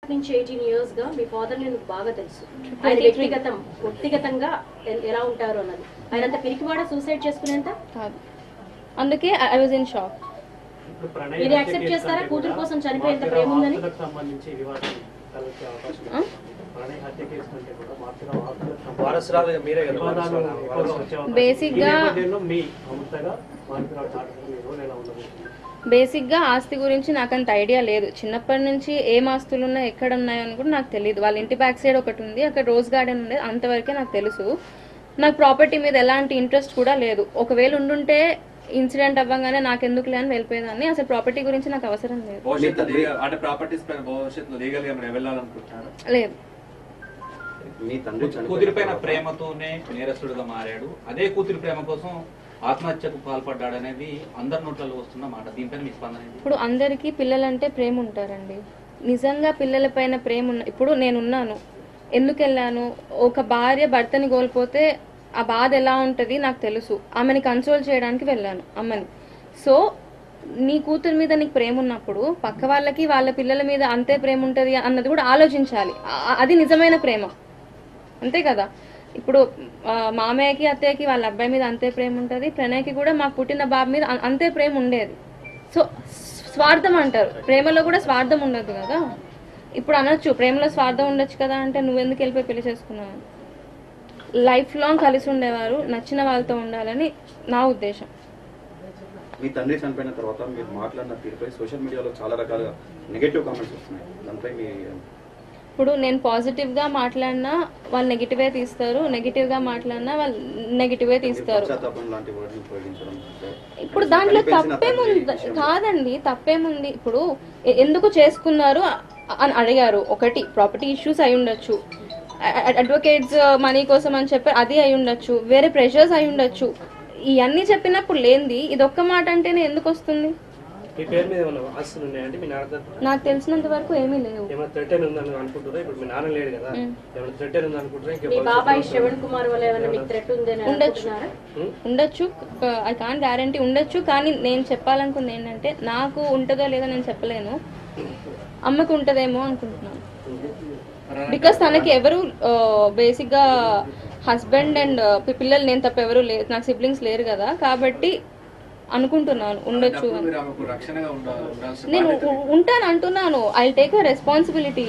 నుంచి eighteen years గా మీ father నేను బాగా తెలుసు ఆయన వ్యక్తిగతం వ్యక్తిగతంగా ఎ- ఎలా ఉంటారు అన్నది ఆయన అంత పిరికివాడ సూసైడ్ చేసుకునేంత కాదు అందుకే ఐ వాజ్ ఇన్ షాక్ ఇప్పుడు ప్రణయ్ మీరు హత్య యాక్సెప్ట్ కేసు చేస్తారా కంటే కూతురు కూడా కోసం చనిపోయేంత మార్చిరావు ప్రేమ ఉందని ఆస్తులకు సంబంధించి వివాదం తలెత్తే అవకాశం ఆ? ఉంది. ప్రణయ్ హత్య కేసు కంటే కూడా మార్చిరావు ఆస్తులకు సంబంధించి వారసురాలుగా మీరే కదా వివాదాలు వారసురాలు. ఎక్కువగా వచ్చే అవకాశం ఉంది. Basic ఈ గా- నేపథ్యంలో మీ సంస్థగా మార్చిరావు డాక్టర్ మీ రోల్ ఎలా ఉండబోతుంది బేసిక్గా ఆస్తి గురించి నాకు అంత ఐడియా లేదు చిన్నప్పటి నుంచి ఏం ఆస్తులు ఉన్నాయి ఎక్కడ ఉన్నాయో అని కూడా నాకు తెలియదు వాళ్ళ ఇంటి బ్యాక్ సైడ్ ఒకటి ఉంది అక్కడ రోజ్ గార్డెన్ ఉంది అంతవరకే నాకు తెలుసు నాకు ప్రాపర్టీ మీద ఎలాంటి ఇంట్రెస్ట్ కూడా లేదు ఒకవేళ ఉండుంటే ఇన్సిడెంట్ అవ్వగానే నాకు ఎందుకు అని వెళ్ళిపోయేదాన్ని అసలు ప్రాపర్టీ గురించి నాకు అవసరం లేదు భవిష్యత్తు లీగల్ అంటే ప్రాపర్టీస్ పైన భవిష్యత్తులో లీగల్ గా మీరు వెళ్ళాలనుకుంటున్నారు లేదు మీ తండ్రి కూతురి పైన చనిపోయిన ప్రేమతోనే నేరస్తుడిగా మారాడు అదే కూతురి ప్రేమ కోసం ఆత్మహత్యకు పాల్పడ్డాడు అనేది అందరి నోట్లలో వస్తున్న మాట దీనిపైన మీ స్పందన ఏంటి ఇప్పుడు అందరికీ పిల్లలంటే ప్రేమ ఉంటారండి నిజంగా పిల్లల పైన ప్రేమ ఉన్న ఇప్పుడు నేనున్నాను ఎందుకు వెళ్ళాను ఒక భార్య భర్తని కోల్పోతే ఆ బాధ ఎలా ఉంటుంది నాకు తెలుసు ఆమెని కన్సోల్ చేయడానికి వెళ్ళాను అమ్మని సో నీ కూతురు మీద నీకు ప్రేమ ఉన్నప్పుడు పక్క వాళ్ళకి వాళ్ళ పిల్లల మీద అంతే ప్రేమ ఉంటుంది అన్నది కూడా ఆలోచించాలి ఆ- అది నిజమైన ప్రేమ అంతే కదా ఇప్పుడు ఆ, మామయ్యకి అత్తయ్యకి వాళ్ళ అబ్బాయి మీద అంతే ప్రేమ ఉంటుంది ప్రణయ్కి కూడా మాకు పుట్టిన బాబు మీద అం- అంతే ప్రేమ ఉండేది సో స్వార్థం అంటారు ప్రేమలో కూడా స్వార్థం ఉండదు కదా ఇప్పుడు అనొచ్చు ప్రేమలో స్వార్థం ఉండొచ్చు కదా అంటే నువ్వెందుకు వెళ్ళిపోయి పెళ్లి చేసుకున్నావు అని. లైఫ్ లాంగ్ కలిసి ఉండేవారు నచ్చిన వాళ్ళతో ఉండాలని నా ఉద్దేశం మీ తండ్రి చనిపోయిన తర్వాత మీరు మాట్లాడిన తీరుపై సోషల్ మీడియాలో చాలా రకాల నెగటివ్ కామెంట్స్ వస్తున్నాయి దానిపై మీ ఇప్పుడు నేను పాజిటివ్గా మాట్లాడినా వాళ్ళు నెగిటివే తీస్తారు నెగిటివ్గా మాట్లాడినా వాళ్ళు నెగిటివే తీస్తారు పశ్చాత్తాపం లాంటి వర్డ్ని ఉపయోగించడం ఇప్పుడు దాంట్లో చనిపోయిన తప్పేముంది తండ్రి విషయంలో. కాదండి తప్పేముంది ఇప్పుడు ఎ- ఎందుకు చేసుకున్నారు అ- అని అడిగారు ఒకటి ప్రాపర్టీ ఇష్యూస్ అయి ఉండొచ్చు అడ్వకేట్స్ మనీ కోసం అని చెప్పి అది అయి ఉండొచ్చు వేరే ప్రెషర్స్ అయి ఉండొచ్చు ఇవన్నీ చెప్పినప్పుడు లేనిది ఇది ఒక్క మాట అంటేనే ఎందుకు వస్తుంది మీ పేరు మీద ఏమైనా ఆస్తులు ఉన్నాయంటే మీ నాన్న తరపున నాకు తెలిసినంత వరకు ఏమీ లేవు ఏమైనా థ్రెటన్ ఉందని అనుకుంటారా ఇప్పుడు మీ నాన్న లేడు కదా ఏమైనా థ్రెటన్ ఉంది అనుకుంటారా ఇంకా మీ బాబాయ్ భవిష్యత్తులో శ్రవణ్ కుమార్ వల్ల ఏమైనా మీకు థ్రెట్ ఉందని ఉండొచ్చు. అనుకుంటున్నారా ఉండొచ్చు ఐ కాన్ గ్యారంటీ ఉండొచ్చు కానీ నేను చెప్పాలనుకుంది ఏంటంటే నాకు ఉంటుందో లేదో నేను చెప్పలేను అమ్మకు ఉంటుందేమో అనుకుంటున్నాను బికాస్ తనకి ఎవరు బేసిక్ గా హస్బెండ్ అండ్ పిల్లలు నేను తప్ప ఎవరు లేరు నాకు సిబ్లింగ్స్ లేరు కదా కాబట్టి అనుకుంటున్నాను ఉండొచ్చు అప్పుడు అని మీరు ఆమెకు రక్షణగా ఉండాలి ఉండాల్సిన నేను బాధ్యత ఉ- ఉంటాను అంటున్నాను ఐ టేక్ అ రెస్పాన్సిబిలిటీ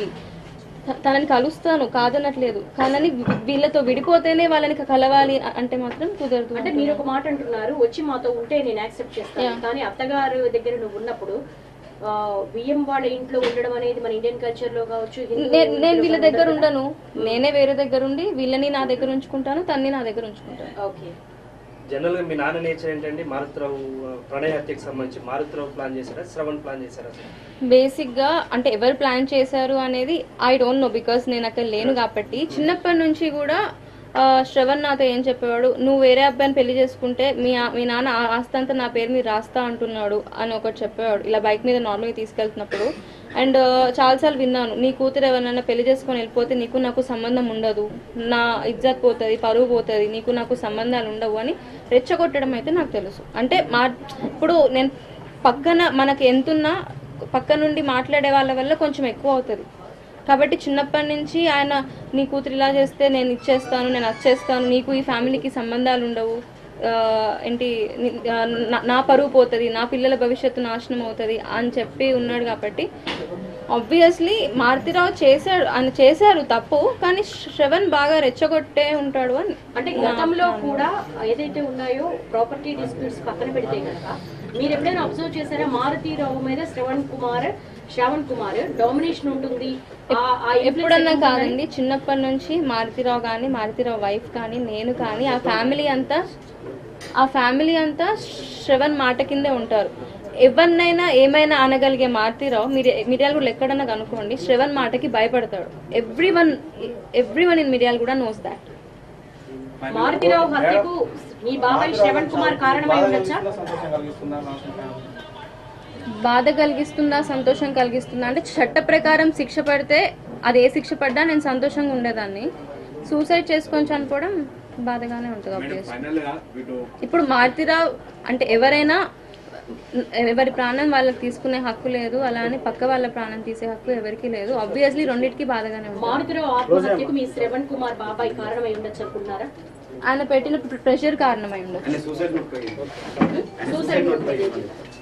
తనని కలుస్తాను కాదనట్లేదు కానీ వీళ్ళతో విడిపోతేనే వాళ్ళని కలవాలి అ- అంటే మాత్రం కుదరదు అంటే మీరు ఒక మాట అంటున్నారు వచ్చి మాతో ఉంటే నేను యాక్సెప్ట్ చేస్తాను Yeah. కానీ అత్తగారు దగ్గర నువ్వు ఉన్నప్పుడు ఆ, బియ్యం వాళ్ళ ఇంట్లో ఉండడం అనేది మన ఇండియన్ కల్చర్ లో కావచ్చు హిందూ నేను నేను ఇంట్లో వీళ్ళ ఉండదు దగ్గర కదా. ఉండను నేనే వేరే దగ్గర ఉండి వీళ్ళని నా దగ్గర ఉంచుకుంటాను తన్ని నా దగ్గర ఉంచుకుంటాను ఓకే జనరల్ గా మీ నాన్న నేచర్ ఏంటంటే మారుతిరావు ఆ, ప్రణయ్ హత్యకి సంబంధించి మారుతిరావు ప్లాన్ చేశారా శ్రవణ్ ప్లాన్ చేశారా అసలు బేసిక్ గా అంటే ఎవరు ప్లాన్ చేశారు అనేది ఐ డోంట్ నో బికాస్ నేను అక్కడ లేను కాబట్టి చిన్నప్పటి నుంచి కూడా ఆ, శ్రవణ్ నాతో ఏం చెప్పేవాడు నువ్వు వేరే అబ్బాయిని పెళ్లి చేసుకుంటే మీ ఆ- మీ నాన్న ఆ ఆస్తి అంతా నా పేరు మీద రాస్తా అంటున్నాడు అని ఒకటి చెప్పేవాడు ఇలా బైక్ మీద నార్మల్గా తీసుకెళ్తున్నప్పుడు అండ్ చాలాసార్లు విన్నాను నీ కూతురు ఎవరినైనా పెళ్లి చేసుకొని వెళ్ళిపోతే నీకు నాకు సంబంధం ఉండదు నా ఇజ్జత్ పోతుంది పరువు పోతుంది నీకు నాకు సంబంధాలు ఉండవు అని రెచ్చగొట్టడం అయితే నాకు తెలుసు అంటే మా ఇప్పుడు నేను పక్కన మనకి ఎంతున్నా పక్క నుండి మాట్లాడే వాళ్ళ వల్ల కొంచెం ఎక్కువ అవుతుంది కాబట్టి చిన్నప్పటి నుంచి ఆయన నీ కూతురు ఇలా చేస్తే నేను ఇచ్చేస్తాను నేను వచ్చేస్తాను నీకు ఈ ఫ్యామిలీకి సంబంధాలు ఉండవు ఆ, ఏంటి ని- ఆ, నా- నా పరువు పోతుంది నా పిల్లల భవిష్యత్తు నాశనం అవుతుంది అని చెప్పి ఉన్నాడు కాబట్టి ఆబ్వియస్లీ మారుతిరావు చేశాడు ఆయన చేశారు తప్పు కానీ శ్రవణ్ బాగా రెచ్చగొట్టే ఉంటాడు అని అంటే గతంలో కూడా ఏదైతే ఉన్నాయో ప్రాపర్టీ డిస్ప్యూట్స్ పక్కన పెడితే కనుక మీరు ఎప్పుడైనా అబ్జర్వ్ చేశారా మారుతీరావు మీద శ్రవణ్ కుమార్ శ్రావణ్ కుమార్ డామినేషన్ ఉంటుంది ఆ- ఆ influence ఎప్పుడన్నా ఎక్కువ ఉందని- కాదండి చిన్నప్పటి నుంచి మారుతిరావు కానీ మారుతిరావు వైఫ్ కానీ నేను కానీ ఆ ఫ్యామిలీ అంతా ఆ ఫ్యామిలీ అంతా శ్రవణ్ మాట కిందే ఉంటారు ఎవరినైనా ఏమైనా అనగలిగే మారుతిరావు మీరు మిరియాలు కూడా ఎక్కడన్నా కనుక్కోండి శ్రవణ్ మాటకి భయపడతాడు everyone everyone in Miryalaguda knows that Maruthi Rao హత్యకు మీ బాబాయ్ శ్రవణ్ కుమార్ కారణమై ఉండొచ్చా బాధ కలిగిస్తుందా సంతోషం కలిగిస్తుందా అంటే చట్ట ప్రకారం శిక్ష పడితే అది ఏ శిక్ష పడ్డా నేను సంతోషంగా ఉండేదాన్ని సూసైడ్ చేసుకొని చనిపోవడం బాధగానే ఉంటుంది మేడం obviously. ఫైనల్ గా వీటు ఇప్పుడు మారుతిరావు అంటే ఎవరైనా ఎవరి ప్రాణం వాళ్ళకి తీసుకునే హక్కు లేదు అలా అని పక్క వాళ్ళ ప్రాణం తీసే హక్కు ఎవరికి లేదు ఆబ్వియస్లీ రెండింటికి బాధగానే ఉంటుంది మారుతిరావు ఆత్మహత్యకు మీ శ్రవణ్ కుమార్ బాబాయ్ కారణమై ఉండొచ్చు అనుకుంటున్నారా ఆయన పెట్టిన ప్రెషర్ కారణమై ఉండదు ఆయన సూసైడ్ నోట్ పై సూసైడ్ నోట్ పై ఏది?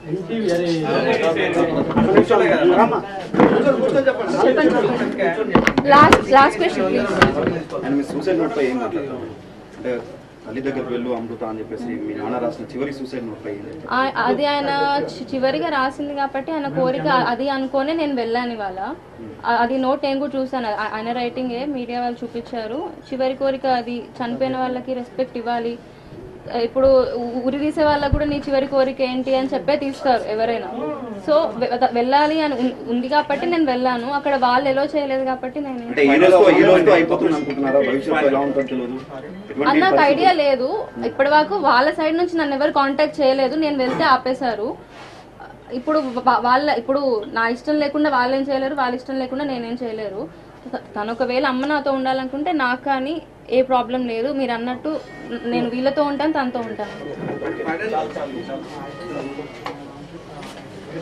లాస్ట్ లాస్ట్ క్వశ్చన్ ప్లీజ్ ఆయన మీ సూసైడ్ నోట్ పై ఏం మాట్లాడతారు అంటే తల్లి దగ్గరకు వెళ్ళు అమృత అని చెప్పేసి మీ నాన్న రాసిన చివరి సూసైడ్ నోట్ పై ఏం చెప్తారు? ఆ- అది ఆయన చి- చివరిగా రాసింది కాబట్టి ఆయన కోరిక అది అనుకోనే నేను వెళ్ళాను ఇవాళ ఆ- అది నోట్ నేను కూడా చూసాను ఆ- ఆయన రైటింగే మీడియా వాళ్ళు చూపించారు చివరి కోరిక అది చనిపోయిన వాళ్ళకి రెస్పెక్ట్ ఇవ్వాలి ఇప్పుడు ఉ- ఉరి తీసే వాళ్ళకు కూడా నీ చివరి కోరిక ఏంటి అని చెప్పే తీస్తారు ఎవరైనా సో వె- వెళ్ళాలి అని ఉం- ఉంది కాబట్టి నేను వెళ్ళాను అక్కడ వాళ్ళు ఎలా చేయలేదు కాబట్టి నేను అంటే ఈ రోజుతో ఈ రోజుతో అయిపోతుంది అనుకుంటున్నారా భవిష్యత్తు ఎలా ఉంటుందో తెలియదు ఎటువంటి అది నాకు పరిస్థితి- ఐడియా లేదు ఇప్పటి వరకు వాళ్ళ సైడ్ నుంచి నన్ను ఎవరు కాంటాక్ట్ చేయలేదు నేను వెళ్తే ఆపేశారు ఇప్పుడు వా- వాళ్ళ ఇప్పుడు నా ఇష్టం లేకుండా వాళ్ళు ఏం చేయలేరు వాళ్ళ ఇష్టం లేకుండా నేనేం చేయలేరు త- తను ఒకవేళ అమ్మ నాతో ఉండాలనుకుంటే నాకు కానీ ఏ ప్రాబ్లం లేదు మీరు అన్నట్టు నేను వీళ్ళతో ఉంటాను తనతో ఉంటాను